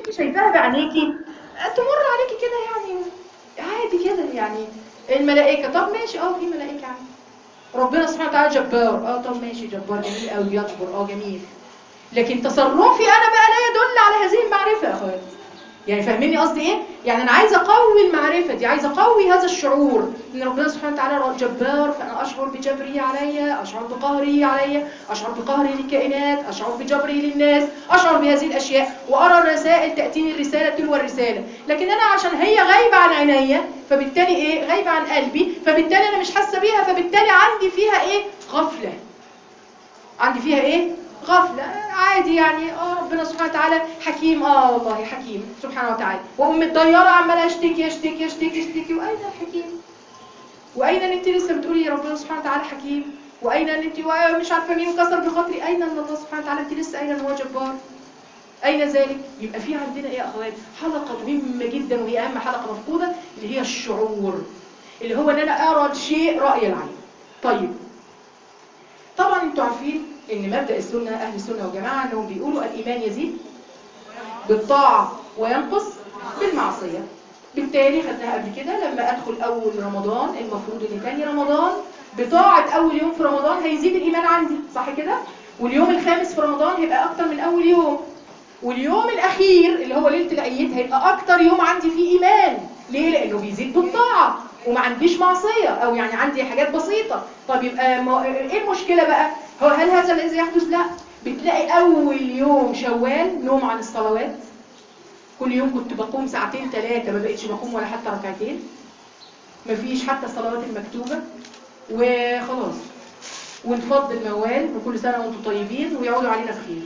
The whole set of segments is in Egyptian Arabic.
انت شايفاها بعينيكي تمر عليكي كده يعني عادي كده يعني الملائكه طب ماشي اه في ملائكه عادي ربنا سبحانه وتعالى جبار اه طب ماشي جبار جميل قوي بيجبر اه جميل لكن تصرفي انا بقى لا يدل على هذه المعرفه يا اخواتي يعني فاهميني قصدي ايه يعني انا عايزه اقوي المعرفه دي عايزه اقوي هذا الشعور ان ربنا سبحانه وتعالى جبار فانا اشعر بجبره عليا اشعر بقهره عليا اشعر بقهره للكائنات اشعر بجبره للناس اشعر بهذه الاشياء وارى الرسائل تاتيني الرساله تلو الرساله لكن انا عشان هي غايبه عن عينيا فبالتالي ايه غايبه عن قلبي فبالتالي انا مش حاسه بيها فبالتالي عندي فيها ايه غفله عندي فيها ايه غفلة عادي يعني اه ربنا سبحانه وتعالى حكيم اه والله حكيم سبحانه وتعالى واقوم متضيره عماله اشتكي اشتكي اشتكي اشتكي واين الحكيم واين ان انت لسه بتقولي ربنا سبحانه وتعالى حكيم واين ان انت مش عارفه مين وكسر بخاطري اين ان الله سبحانه وتعالى انت لسه اين ان هو جبار اين ذلك يبقى في عندنا ايه يا اخوات حلقه مهمه جدا وهي اهم حلقه مفقوده اللي هي الشعور اللي هو ان انا ارى الشيء راي العين طيب طبعا انتوا عارفين ان مبدا السنه اهل السنه والجماعه انهم بيقولوا الايمان يزيد بالطاعه وينقص بالمعصيه بالتالي خدناها قبل كده لما ادخل اول رمضان المفروض ان تاني رمضان بطاعه اول يوم في رمضان هيزيد الايمان عندي صح كده واليوم الخامس في رمضان هيبقى اكتر من اول يوم واليوم الاخير اللي هو ليله العيد هيبقى اكتر يوم عندي فيه ايمان ليه لانه بيزيد بالطاعه وما عنديش معصيه او يعني عندي حاجات بسيطه طب يبقى ما ايه المشكله بقى هو هل هذا الذي يحدث لا بتلاقي اول يوم شوال نوم عن الصلوات كل يوم كنت بقوم ساعتين ثلاثه ما بقتش بقوم ولا حتى ركعتين مفيش حتى الصلوات المكتوبه وخلاص ونفض الموال وكل سنه وانتم طيبين ويعودوا علينا بخير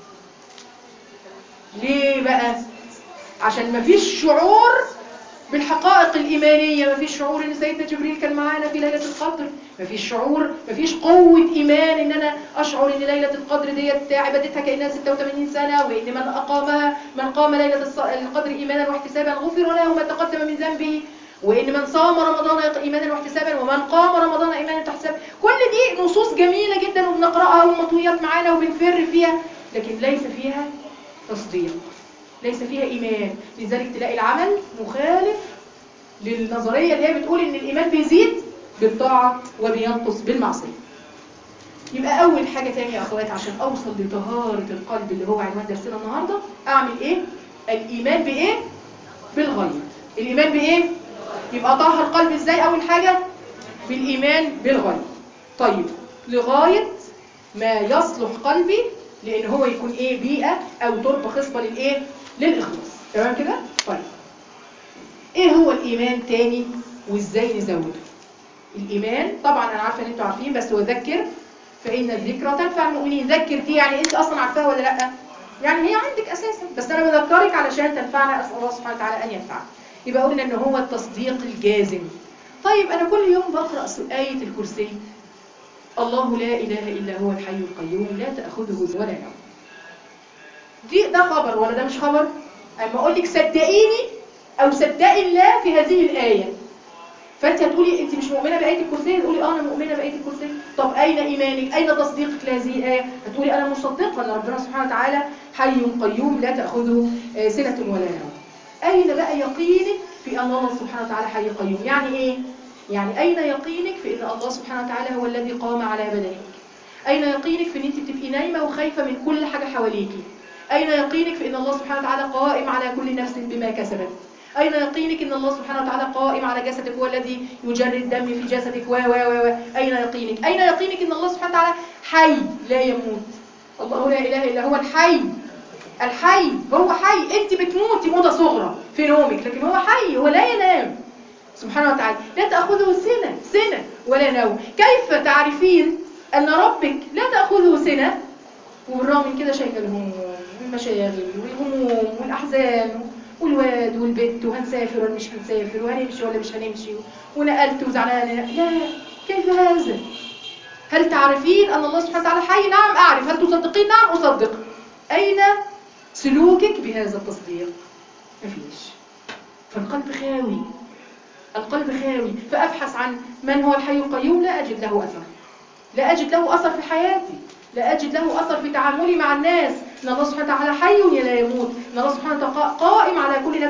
ليه بقى عشان مفيش شعور بالحقائق الإيمانية مفيش شعور إن سيدنا جبريل كان معانا في ليلة القدر مفيش شعور مفيش قوة إيمان إن أنا أشعر إن ليلة القدر ديت عبادتها كأنها 86 سنة وإن من أقامها من قام ليلة القدر إيمانا واحتسابا غفر له ما تقدم من ذنبه وإن من صام رمضان إيمانا واحتسابا ومن قام رمضان إيمانا واحتسابا كل دي نصوص جميلة جدا وبنقرأها ومطويات معانا وبنفر فيها لكن ليس فيها تصديق ليس فيها إيمان لذلك تلاقي العمل مخالف للنظرية اللي هي بتقول إن الإيمان بيزيد بالطاعة وبينقص بالمعصية يبقى أول حاجة تانية يا أخوات عشان أوصل لطهارة القلب اللي هو عنوان درسنا النهاردة أعمل إيه؟ الإيمان بإيه؟ بالغيب الإيمان بإيه؟ يبقى طهر قلبي إزاي أول حاجة؟ بالإيمان بالغيب طيب لغاية ما يصلح قلبي لأن هو يكون إيه بيئة أو تربة خصبة للإيه؟ للإخلاص تمام كده؟ طيب إيه هو الإيمان تاني وإزاي نزوده؟ الإيمان طبعا أنا عارفة إن أنتوا عارفين بس وذكر فإن الذكرى تنفع المؤمنين ذكر دي يعني أنت أصلا عارفاها ولا لأ؟ يعني هي عندك أساسا بس أنا بذكرك علشان تنفعنا أسأل الله سبحانه وتعالى أن ينفعنا يبقى قلنا إن هو التصديق الجازم طيب أنا كل يوم بقرأ آية الكرسي الله لا إله إلا هو الحي القيوم لا تأخذه ولا نوم دي ده خبر ولا ده مش خبر اما اقول لك صدقيني او صدقي الله في هذه الايه فانت هتقولي انت مش مؤمنه بايه الكرسي تقولي اه انا مؤمنه بايه الكرسي طب اين ايمانك اين تصديقك لهذه الايه هتقولي انا مصدقه ان ربنا سبحانه وتعالى حي قيوم لا تاخذه سنه ولا نوم اين بقى يقينك في ان الله سبحانه وتعالى حي قيوم يعني ايه يعني اين يقينك في ان الله سبحانه وتعالى هو الذي قام على بدنك اين يقينك في ان انت بتبقي نايمه وخايفه من كل حاجه حواليكي أين يقينك في أن الله سبحانه وتعالى قائم على كل نفس بما كسبت أين يقينك أن الله سبحانه وتعالى قائم على جسدك هو الذي يجري الدم في جسدك و و و أين يقينك أين يقينك أن الله سبحانه وتعالى حي لا يموت الله لا إله إلا هو الحي الحي هو حي أنت بتموتي موتة صغرى في نومك لكن هو حي هو لا ينام سبحانه وتعالى لا تأخذه سنة سنة ولا نوم كيف تعرفين أن ربك لا تأخذه سنة وبالرغم من كده شايفه الهموم والمشاغل والهموم والاحزان والواد والبت وهنسافر ولا مش هنسافر وهنمشي ولا مش هنمشي ونقلت وزعلانه لا كيف هذا هل تعرفين ان الله سبحانه وتعالى حي نعم اعرف هل تصدقين نعم اصدق اين سلوكك بهذا التصديق مفيش فالقلب خاوي القلب خاوي فابحث عن من هو الحي القيوم لا اجد له اثر لا اجد له اثر في حياتي لا أجد له أثر في تعاملي مع الناس إن الله سبحانه وتعالى حي لا يموت إن الله سبحانه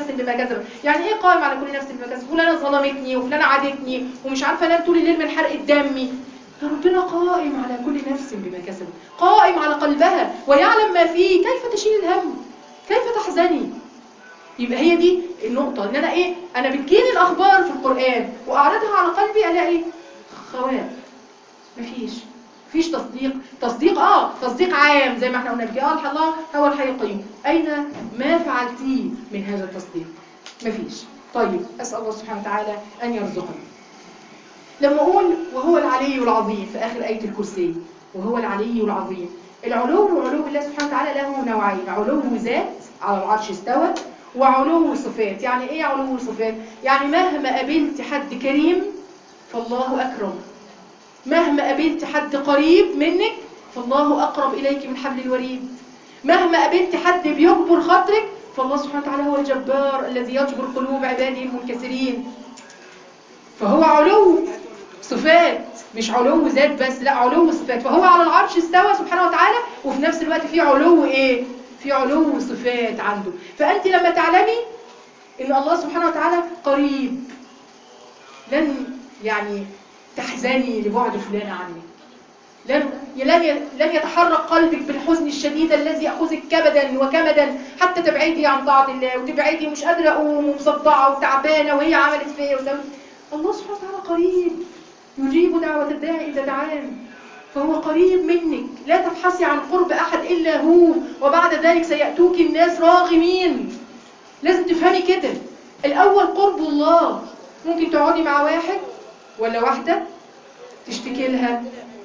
بما كسبت يعني ايه قائم على كل نفس بما كسبت فلانه ظلمتني وفلانه عادتني ومش عارفه انام طول الليل من حرقه دمي ده ربنا قائم على كل نفس بما كسبت قائم على قلبها ويعلم ما فيه كيف تشيل الهم كيف تحزني يبقى هي دي النقطة ان انا ايه انا بتجيلي الاخبار في القرآن واعرضها على قلبي الاقي خواء مفيش مفيش تصديق تصديق اه تصديق عام زي ما احنا قلنا لك اه الله هو الحي القيوم اين ما فعلتيه من هذا التصديق مفيش طيب اسال الله سبحانه وتعالى ان يرزقنا لما اقول وهو العلي العظيم في اخر ايه الكرسي وهو العلي العظيم العلو علو الله سبحانه وتعالى له نوعين علو ذات على العرش استوى وعلو صفات يعني ايه علو صفات يعني مهما قابلت حد كريم فالله اكرم مهما قابلت حد قريب منك فالله اقرب اليك من حبل الوريد مهما قابلت حد بيجبر خاطرك فالله سبحانه وتعالى هو الجبار الذي يجبر قلوب عباده المنكسرين فهو علو صفات مش علو ذات بس لا علو صفات فهو على العرش استوى سبحانه وتعالى وفي نفس الوقت في علو ايه في علو صفات عنده فأنت لما تعلمي إن الله سبحانه وتعالى قريب لن يعني تحزني لبعد فلان عنك لن لن لن يتحرك قلبك بالحزن الشديد الذي ياخذك كبدا وكمدا حتى تبعدي عن طاعه الله وتبعدي مش قادره اقوم ومصدعه وتعبانه وهي عملت فيا وسوت الله سبحانه وتعالى قريب يجيب دعوه الداعي اذا دعان فهو قريب منك لا تبحثي عن قرب أحد إلا هو وبعد ذلك سيأتوك الناس راغمين لازم تفهمي كده الأول قرب الله ممكن تقعدي مع واحد ولا واحدة تشتكي لها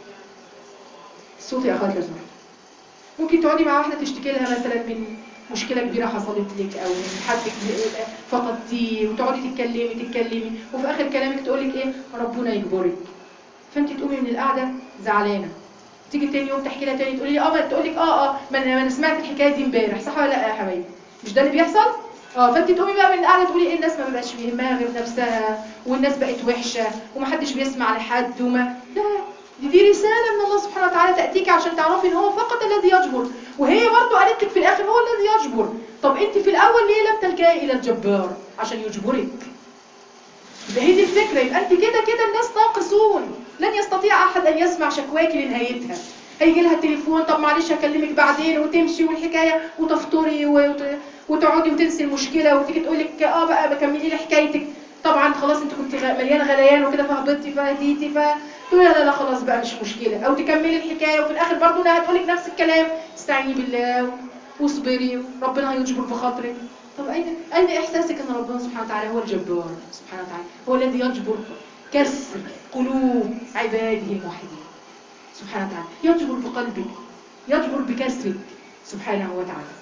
صوتي أخوات لازم ممكن تقعدي مع واحدة تشتكي لها مثلا من مشكلة كبيرة حصلت لك أو من حد فقدتيه وتقعدي تتكلمي تتكلمي وفي آخر كلامك تقولك إيه ربنا يجبرك فانت تقومي من القعده زعلانه تيجي تاني يوم تحكي لها تاني تقولي لي اه ما تقول لك اه اه ما انا سمعت الحكايه دي امبارح صح ولا لا يا حبايبي مش ده اللي بيحصل اه فانت تقومي بقى من القعده تقولي ايه الناس ما بقاش بيهمها غير نفسها والناس بقت وحشه ومحدش بيسمع لحد وما لا دي, دي رساله من الله سبحانه وتعالى تاتيك عشان تعرفي ان هو فقط الذي يجبر وهي برضه قالت لك في الاخر هو الذي يجبر طب انت في الاول ليه لم تلجئي الى الجبار عشان يجبرك يبقى هي دي الفكره يبقى انت كده كده الناس ناقصون لن يستطيع احد ان يسمع شكواك لنهايتها هيجي لها التليفون طب معلش هكلمك بعدين وتمشي والحكايه وتفطري وت... وتقعدي وتنسي المشكله وتيجي تقول لك اه بقى بكملي لي حكايتك طبعا خلاص انت كنت مليانه غليان وكده فهبطتي فهديتي فتقولي لا لا خلاص بقى مش مشكله او تكملي الحكايه وفي الاخر برضه انها هتقول لك نفس الكلام استعيني بالله واصبري ربنا هيجبر بخاطرك طب اين اين احساسك ان ربنا سبحانه وتعالى هو الجبار سبحانه وتعالى هو الذي يجبر كسر قلوب عباده الموحدين سبحانه وتعالى يجبر بقلبك يجبر بكسرك سبحانه وتعالى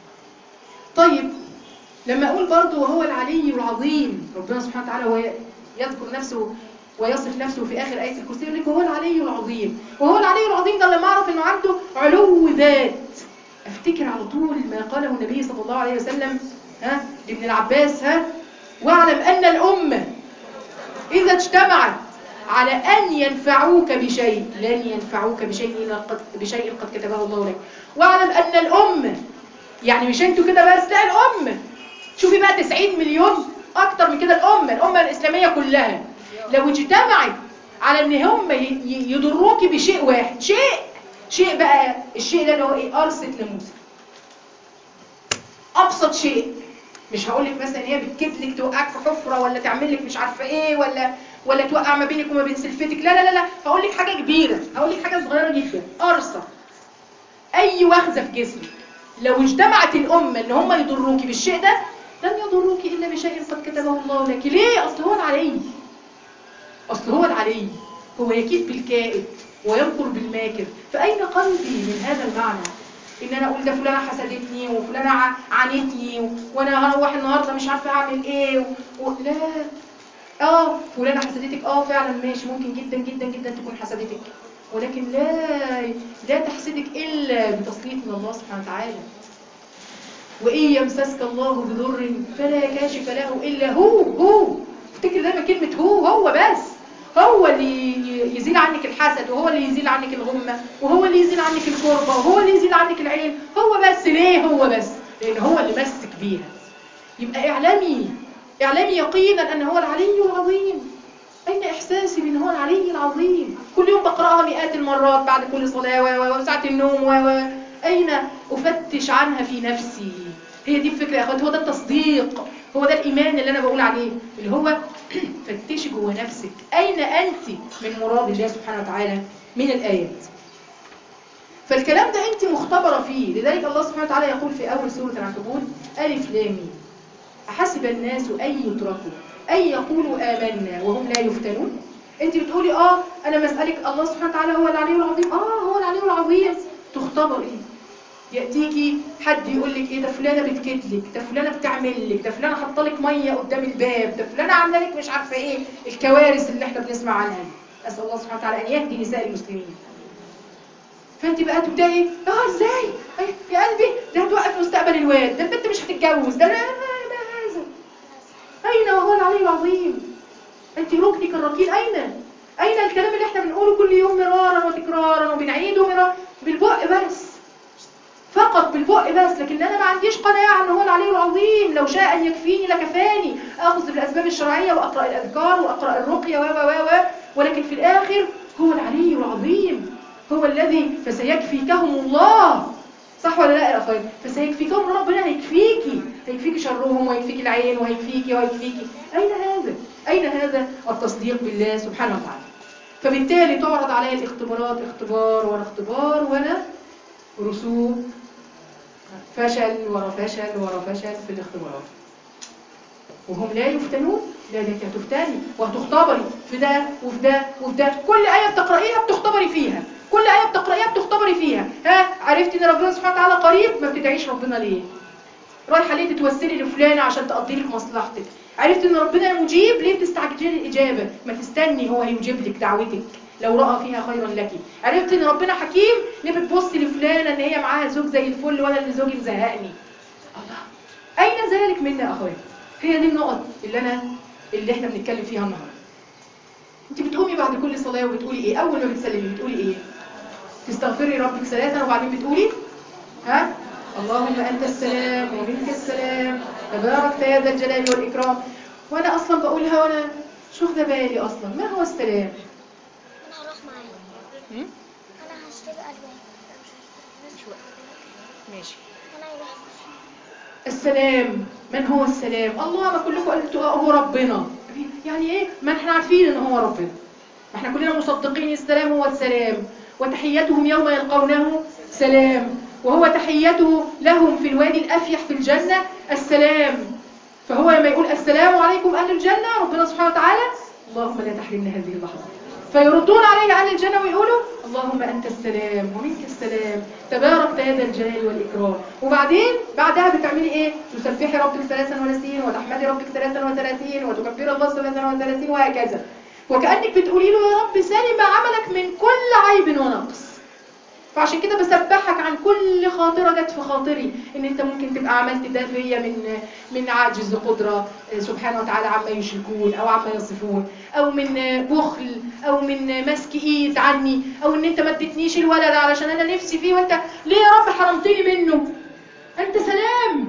طيب لما اقول برضه وهو العلي العظيم ربنا سبحانه وتعالى هو يذكر نفسه ويصف نفسه في اخر ايه الكرسي يقول لك وهو العلي العظيم وهو العلي العظيم ده لما اعرف انه عنده علو ذات افتكر على طول ما قاله النبي صلى الله عليه وسلم ها لابن العباس ها واعلم ان الامه اذا اجتمعت على ان ينفعوك بشيء لن ينفعوك بشيء الا قد بشيء قد كتبه الله لك واعلم ان الامه يعني مش انتوا كده بس لا الامه شوفي بقى 90 مليون اكتر من كده الامه الامه الاسلاميه كلها لو اجتمعت على ان هم يضروك بشيء واحد شيء شيء بقى الشيء ده اللي هو ايه قرصه ناموسه ابسط شيء مش هقول لك مثلا هي بتكدلك توقعك في حفره ولا تعمل لك مش عارفه ايه ولا ولا توقع ما بينك وما بين سلفتك لا لا لا لا هقول لك حاجه كبيره هقول لك حاجه صغيره جدا قرصه اي وخزه في جسمك لو اجتمعت الامه ان هم يضروكي بالشيء ده لن يضروك الا بشيء قد كتبه الله لك ليه اصل هو العلي اصل هو العلي هو يكيد بالكائد ويمكر بالماكر فاين قلبي من هذا المعنى ان انا اقول ده فلانه حسدتني وفلانه عانتني وانا هروح النهارده مش عارفه اعمل ايه و... و... لا اه فلانه حسدتك اه فعلا ماشي ممكن جدا جدا جدا تكون حسدتك ولكن لا لا تحسدك الا بتسليط من الله سبحانه وتعالى وان يمسسك الله بضر فلا كاشف له الا هو هو افتكر دايما كلمه هو هو بس هو اللي يزيل عنك الحسد وهو اللي يزيل عنك الغمة وهو اللي يزيل عنك الكربة وهو اللي يزيل عنك العين هو بس ليه هو بس لان هو اللي مسك بيها يبقى اعلمي اعلمي يقينا ان هو العلي العظيم اين احساسي بان هو العلي العظيم كل يوم بقراها مئات المرات بعد كل صلاه و- و- وساعه النوم و و- اين افتش عنها في نفسي هي دي الفكره يا اخوات هو ده التصديق هو ده الايمان اللي انا بقول عليه اللي هو فتشي جوه نفسك اين انت من مراد الله سبحانه وتعالى من الايات فالكلام ده انت مختبره فيه لذلك الله سبحانه وتعالى يقول في اول سوره العنكبوت الف لام ميم أحسب الناس أن يتركوا أن يقولوا آمنا وهم لا يفتنون أنت بتقولي آه أنا مسألك الله سبحانه وتعالى هو العلي العظيم آه هو العلي العظيم تختبري يأتيكي حد يقول لك إيه ده فلانة بتكدلك ده فلانة بتعمل لك ده فلانة حاطه لك مية قدام الباب ده فلانة عاملة لك مش عارفة إيه الكوارث اللي إحنا بنسمع عنها دي أسأل الله سبحانه وتعالى أن يهدي نساء المسلمين فانت بقى تبداي اه ازاي أي- يا قلبي ده هتوقف مستقبل الواد ده البنت مش هتتجوز ده لا ما ما هذا اين وهو العلي العظيم انت ركنك الركين اين اين الكلام اللي احنا بنقوله كل يوم مرارا وتكرارا وبنعيده مرارا بالبق بس فقط بالبق بس لكن انا ما عنديش قناعه ان هو العلي العظيم لو شاء ان يكفيني لكفاني اخذ بالاسباب الشرعيه واقرا الاذكار واقرا الرقيه و و و و ولكن في الاخر هو العلي العظيم هو الذي فسيكفيكهم الله صح ولا لا يا اخوان فسيكفيكهم ربنا هيكفيكي هيكفيكي شرهم وهيكفيكي العين وهيكفيكي وهيكفيكي اين هذا اين هذا التصديق بالله سبحانه وتعالى فبالتالي تعرض علي الاختبارات اختبار ورا اختبار ولا رسوب فشل ورا فشل ورا فشل في الاختبارات وهم لا يفتنون لا ده انت هتفتني وهتختبري في ده وفي ده وفي ده كل آية بتقرأيها بتختبري فيها كل آية بتقرأيها بتختبري فيها ها عرفتي ان ربنا سبحانه وتعالى قريب ما بتدعيش ربنا ليه رايحة ليه تتوسلي لفلانة عشان تقضي لك مصلحتك عرفتي ان ربنا مجيب ليه بتستعجلي الإجابة ما تستني هو هيجيب لك دعوتك لو رأى فيها خيرا لك عرفت ان ربنا حكيم ليه بتبصي لفلانة ان هي معاها زوج زي الفل وانا اللي زوجي مزهقني الله اين ذلك منا يا اخويا هي دي النقط اللي انا اللي احنا بنتكلم فيها النهارده انت بتقومي بعد كل صلاه وبتقولي ايه اول ما بتسلمي بتقولي ايه تستغفري ربك ثلاثا وبعدين بتقولي ها اللهم انت السلام ومنك السلام تبارك يا ذا الجلال والاكرام وانا اصلا بقولها وانا مش واخده بالي اصلا ما هو السلام انا هروح معايا هم؟ انا هشتري الوان مش وقت. ماشي انا هروح السلام من هو السلام الله ما كلكم قلتوا آه هو ربنا يعني ايه ما احنا عارفين ان هو ربنا ما احنا كلنا مصدقين السلام هو السلام وتحيتهم يوم يلقونه سلام وهو تحيته لهم في الوادي الافيح في الجنه السلام فهو لما يقول السلام عليكم اهل الجنه ربنا سبحانه وتعالى اللهم لا تحرمنا هذه اللحظه فيردون عليه اهل الجنه ويقولوا اللهم انت السلام ومنك السلام تبارك يا ذا الجلال والاكرام وبعدين بعدها بتعملي ايه تسبحي ربك 33 وتحمدي ربك 33 وتكبري الله 33 وهكذا وكانك بتقولي له يا رب سلم عملك من كل عيب ونقص فعشان كده بسبحك عن كل خاطره جت في خاطري ان انت ممكن تبقى عملت ده فيا من من عجز قدره سبحانه وتعالى عما يشركون او عما يصفون او من بخل او من مسك ايد عني او ان انت ما اديتنيش الولد علشان انا نفسي فيه وانت ليه يا رب حرمتني منه انت سلام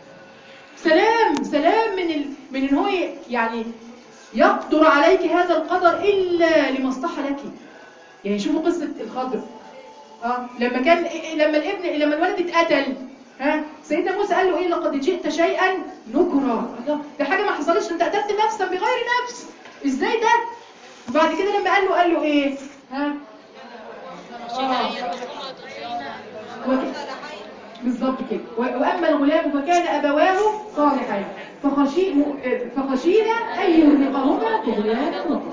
سلام سلام من ال... من ان هو ي- يعني يقدر عليك هذا القدر الا لمصلحه لك يعني شوفوا قصه الخضر اه لما كان لما الابن لما الولد اتقتل ها سيدنا موسى قال له ايه لقد جئت شيئا نكرا الله ده حاجه ما حصلتش انت قتلت نفسا بغير نفس ازاي ده وبعد كده لما قال له قال له ايه ها آه. وك- بالظبط كده و- واما الغلام فكان ابواه صالحين فخشي فخشينا ان يرهقهما طغيانا وكفرا